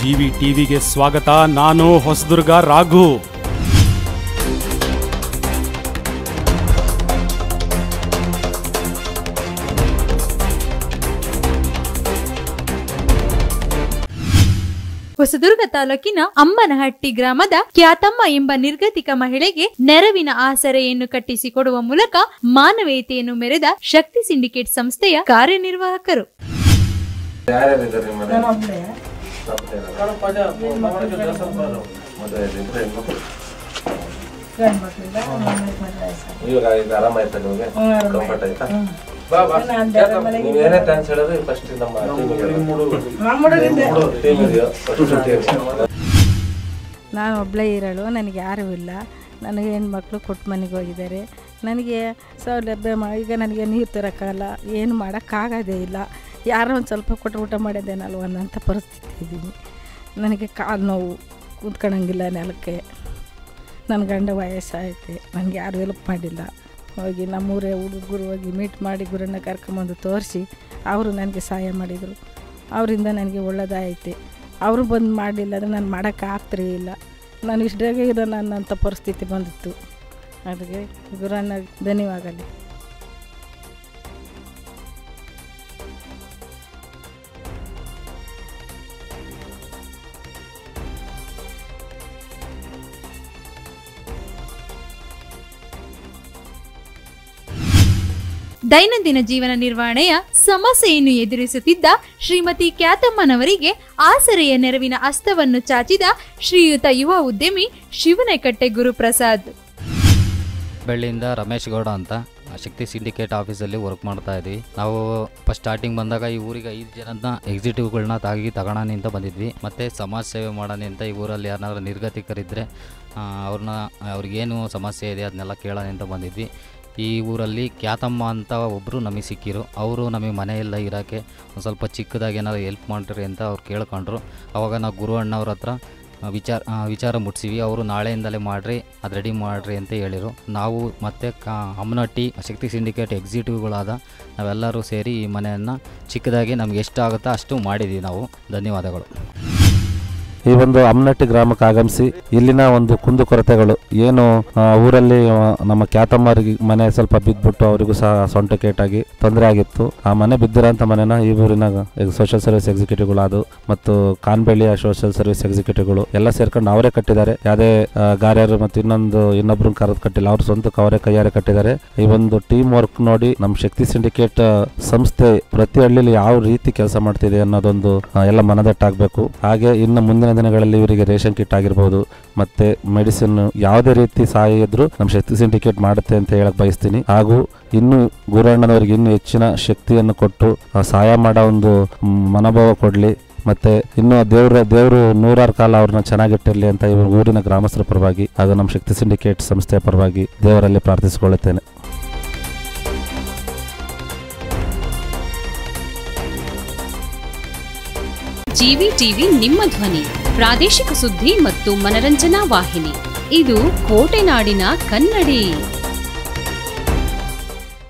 GV ಟಿವಿಗೆ ಸ್ವಾಗತ ನಾನು ಹೊಸದುರ್ಗ ರಾಘು ಹೊಸದುರ್ಗ ತಾಲೂಕಿನ ಅಮ್ಮನಹಟ್ಟಿ ಗ್ರಾಮದ ಖ್ಯಾತಮ್ಮ ಎಂಬ ನಿರ್ಗತಿಕ ಮಹಿಳೆಗೆ ನೆರವಿನ ಆಸರೆಯನ್ನು ಕಟ್ಟಿಸಿಕೊಡುವ ಮೂಲಕ ಮಾನವೀಯತೆಯನ್ನು ಮೆರೆದ ಶಕ್ತಿ ಸಿಂಡಿಕೇಟ್ ಸಂಸ್ಥೆಯ ಕಾರ್ಯನಿರ್ವಾಹಕರು ಯಾರ್ಯಾರಿದ್ದಾರೆ ನಿಮ್ಮ ಮನೆ ಮದುವೆ ಇದ್ರೆ ಹೆಣ್ಮಕ್ಳು ಇವಾಗ ಈಗ ಆರಾಮಾಯ್ತಾ ನಿಮಗೆ ಕಂಫರ್ಟ್ ಆಯ್ತಾ ಬಾ ಬಾ ನೀವು ಏನೇ ಥ್ಯಾಂಕ್ಸ್ ಹೇಳಿದ್ರೆ ಫಸ್ಟ್ ನಮ್ಮ ಟೀಮ್ ಇದೆಯೋ ಫಸ್ಟ್ ಟೀಮ್ ನಾನು ಒಬ್ಬಳೇ ಇರಳು ನನಗೆ ಯಾರೂ ಇಲ್ಲ ನನಗೆ ಹೆಣ್ಮಕ್ಳು ಕೊಟ್ಟು ಮನೆಗೆ ಹೋಗಿದ್ದಾರೆ ನನಗೆ ಸೌಲಭ್ಯ ಮಾ ಈಗ ನನಗೆ ನೀರು ತರೋಕ್ಕಾಗಲ್ಲ ಏನು ಮಾಡೋಕ್ಕಾಗೋದೇ ಇಲ್ಲ ಯಾರೋ ಒಂದು ಸ್ವಲ್ಪ ಕೊಟ್ಟರೆ ಊಟ ಮಾಡೋದೇನಲ್ವ ಅನ್ನೋಂಥ ಪರಿಸ್ಥಿತಿ ಇದ್ದೀನಿ ನನಗೆ ಕಾಲು ನೋವು ಕೂತ್ಕೊಳ್ಳಂಗಿಲ್ಲ ನೆಲಕ್ಕೆ ನನ್ನ ಗಂಡ ವಯಸ್ಸಾಯ್ತು ನನಗೆ ಯಾರು ಹೆಲ್ಪ್ ಮಾಡಿಲ್ಲ ಹೋಗಿ ನಮ್ಮೂರೇ ಹುಡುಗರು ಹೋಗಿ ಮೀಟ್ ಮಾಡಿ ಗುರನ್ನ ಕರ್ಕೊಂಬಂದು ತೋರಿಸಿ ಅವರು ನನಗೆ ಸಹಾಯ ಮಾಡಿದರು ಅವರಿಂದ ನನಗೆ ಒಳ್ಳೆದಾಯ್ತು ಅವರು ಬಂದು ಮಾಡಲಿಲ್ಲ ಅಂದರೆ ನಾನು ಮಾಡೋಕ್ಕೆ ಆಗ್ತಿರೇ ಇಲ್ಲ ನಾನು ಇಷ್ಟಾಗೆ ಇರೋ ನನ್ನಂಥ ಪರಿಸ್ಥಿತಿ ಬಂದಿತ್ತು ಅದಕ್ಕೆ ಗುರನ್ನ ಧನ್ಯವಾಗಲಿ ದೈನಂದಿನ ಜೀವನ ನಿರ್ವಹಣೆಯ ಸಮಸ್ಯೆಯನ್ನು ಎದುರಿಸುತ್ತಿದ್ದ ಶ್ರೀಮತಿ ಖ್ಯಾತಮ್ಮನವರಿಗೆ ಆಸರೆಯ ನೆರವಿನ ಹಸ್ತವನ್ನು ಚಾಚಿದ ಶ್ರೀಯುತ ಯುವ ಉದ್ಯಮಿ ಶಿವನಕಟ್ಟೆ ಗುರುಪ್ರಸಾದ್ ಬೆಳ್ಳಿಯಿಂದ ರಮೇಶ್ ಗೌಡ ಅಂತ ಶಕ್ತಿ ಸಿಂಡಿಕೇಟ್ ಆಫೀಸಲ್ಲಿ ವರ್ಕ್ ಮಾಡ್ತಾ ಇದ್ವಿ ನಾವು ಫಸ್ಟ್ ಸ್ಟಾರ್ಟಿಂಗ್ ಬಂದಾಗ ಈ ಊರಿಗೆ ಐದು ಜನದ ಎಕ್ಸಿಕ್ಯೂಟಿವ್ಗಳನ್ನ ತಾಗಿ ತಗೋಣ ಅಂತ ಬಂದಿದ್ವಿ ಮತ್ತು ಸಮಾಜ ಸೇವೆ ಮಾಡೋಣ ಅಂತ ಈ ಊರಲ್ಲಿ ಯಾರನ್ನಾದ್ರೂ ನಿರ್ಗತಿಕರಿದ್ದರೆ ಅವ್ರನ್ನ ಅವ್ರಿಗೇನು ಸಮಸ್ಯೆ ಇದೆ ಅದನ್ನೆಲ್ಲ ಕೇಳೋಣ ಅಂತ ಬಂದಿದ್ವಿ ಈ ಊರಲ್ಲಿ ಖ್ಯಾತಮ್ಮ ಅಂತ ಒಬ್ಬರು ನಮಗೆ ಸಿಕ್ಕಿರು ಅವರು ನಮಗೆ ಮನೆಯೆಲ್ಲ ಇರೋಕ್ಕೆ ಒಂದು ಸ್ವಲ್ಪ ಚಿಕ್ಕದಾಗಿ ಏನಾದ್ರು ಹೆಲ್ಪ್ ಮಾಡ್ರಿ ಅಂತ ಅವ್ರು ಕೇಳ್ಕೊಂಡ್ರು ಅವಾಗ ನಾವು ಗುರು ಅಣ್ಣವ್ರ ಹತ್ರ ಆ, ವಿಚಾರ ಆ, ವಿಚಾರ ಮುಟ್ಸಿವಿ ಅವರು ನಾಳೆಯಿಂದಲೇ ಮಾಡಿರಿ ಅದು ರೆಡಿ ಮಾಡಿರಿ ಅಂತ ಹೇಳಿರು ನಾವು ಮತ್ತು ಕಾ ಅಮ್ಮನಟ್ಟಿ ಶಕ್ತಿ ಸಿಂಡಿಕೇಟ್ ಎಕ್ಸಿಕ್ಯೂಟಿವ್ಗಳಾದ ನಾವೆಲ್ಲರೂ ಸೇರಿ ಈ ಮನೆಯನ್ನು ಚಿಕ್ಕದಾಗಿ ನಮ್ಗೆ ಎಷ್ಟು ಆಗುತ್ತೋ ಅಷ್ಟು ಮಾಡಿದ್ದೀವಿ ನಾವು ಧನ್ಯವಾದಗಳು ಈ ಒಂದು ಅಮ್ನಟ್ಟಿ ಗ್ರಾಮಕ್ಕೆ ಆಗಮಿಸಿ ಇಲ್ಲಿನ ಒಂದು ಕುಂದುಕೊರತೆಗಳು ಏನು ಆ, ಊರಲ್ಲಿ ಆ, ನಮ್ಮ ಖ್ಯಾತಮ್ಮರಿಗೆ ಮನೆ ಸ್ವಲ್ಪ ಬಿದ್ದುಬಿಟ್ಟು ಅವರಿಗೂ ಸಹ ಸೊಂಟ ಕೇಟಾಗಿ ತೊಂದರೆ ಆಗಿತ್ತು ಆ ಮನೆ ಬಿದ್ದಿರೋಂಥ ಮನೆನ ಈ ಊರಿನ ಸೋಷಿಯಲ್ ಸರ್ವಿಸ್ ಎಕ್ಸಿಕ್ಯೂಟಿವ್ಗಳು ಮತ್ತು ಕಾನ್ಬೆಳಿಯ ಸೋಷಿಯಲ್ ಸರ್ವಿಸ್ ಎಕ್ಸಿಕ್ಯೂಟಿವ್ಗಳು ಎಲ್ಲ ಸೇರ್ಕೊಂಡು ಅವರೇ ಕಟ್ಟಿದ್ದಾರೆ ಯಾವುದೇ ಆ, ಗಾರ್ಯರು ಮತ್ತು ಇನ್ನೊಂದು ಇನ್ನೊಬ್ರನ್ನ ಕರೆದು ಕಟ್ಟಿಲ್ಲ ಅವ್ರ ಸ್ವಂತಕ್ಕೆ ಅವರೇ ಕೈಯಾರೆ ಕಟ್ಟಿದ್ದಾರೆ ಈ ಒಂದು ಟೀಮ್ ವರ್ಕ್ ನೋಡಿ ನಮ್ಮ ಶಕ್ತಿ ಸಿಂಡಿಕೇಟ್ ಸಂಸ್ಥೆ ಪ್ರತಿ ಹಳ್ಳಿಲಿ ಯಾವ ರೀತಿ ಕೆಲಸ ಮಾಡ್ತಿದೆ ಅನ್ನೋದೊಂದು ಆ, ಎಲ್ಲ ಮನದಟ್ಟಾಗಬೇಕು ಹಾಗೆ ಇನ್ನು ಮುಂದಿನ ದಿನಗಳಲ್ಲಿ ಇವರಿಗೆ ರೇಷನ್ ಕಿಟ್ ಆಗಿರ್ಬೋದು ಮತ್ತೆ ಮೆಡಿಸಿನ್ ಯಾವುದೇ ರೀತಿ ಸಹಾಯ ಇದ್ರೂ ನಮ್ಮ ಶಕ್ತಿ ಸಿಂಡಿಕೇಟ್ ಮಾಡುತ್ತೆ ಅಂತ ಹೇಳಕ್ ಬಯಸ್ತೀನಿ ಹಾಗೂ ಇನ್ನು ಗುರಣ್ಣನವರಿಗೆ ಇನ್ನೂ ಹೆಚ್ಚಿನ ಶಕ್ತಿಯನ್ನು ಕೊಟ್ಟು ಆ, ಸಹಾಯ ಮಾಡೋ ಒಂದು ಮ್, ಮನೋಭಾವ ಕೊಡಲಿ ಮತ್ತೆ ಇನ್ನು ದೇವ್ರ ದೇವರು ನೂರಾರು ಕಾಲ ಅವ್ರನ್ನ ಚೆನ್ನಾಗಿಟ್ಟಿರಲಿ ಅಂತ ಇವರು ಊರಿನ ಗ್ರಾಮಸ್ಥರ ಪರವಾಗಿ ಹಾಗೂ ನಮ್ಮ ಶಕ್ತಿ ಸಿಂಡಿಕೇಟ್ ಸಂಸ್ಥೆಯ ಪರವಾಗಿ ದೇವರಲ್ಲಿ ಪ್ರಾರ್ಥಿಸಿಕೊಳ್ಳುತ್ತೇನೆ ಜಿವಿ ಟಿವಿ ನಿಮ್ಮ ಧ್ವನಿ ಪ್ರಾದೇಶಿಕ ಸುದ್ದಿ ಮತ್ತು ಮನರಂಜನಾ ವಾಹಿನಿ ಇದು ಕೋಟೆನಾಡಿನ ಕನ್ನಡಿ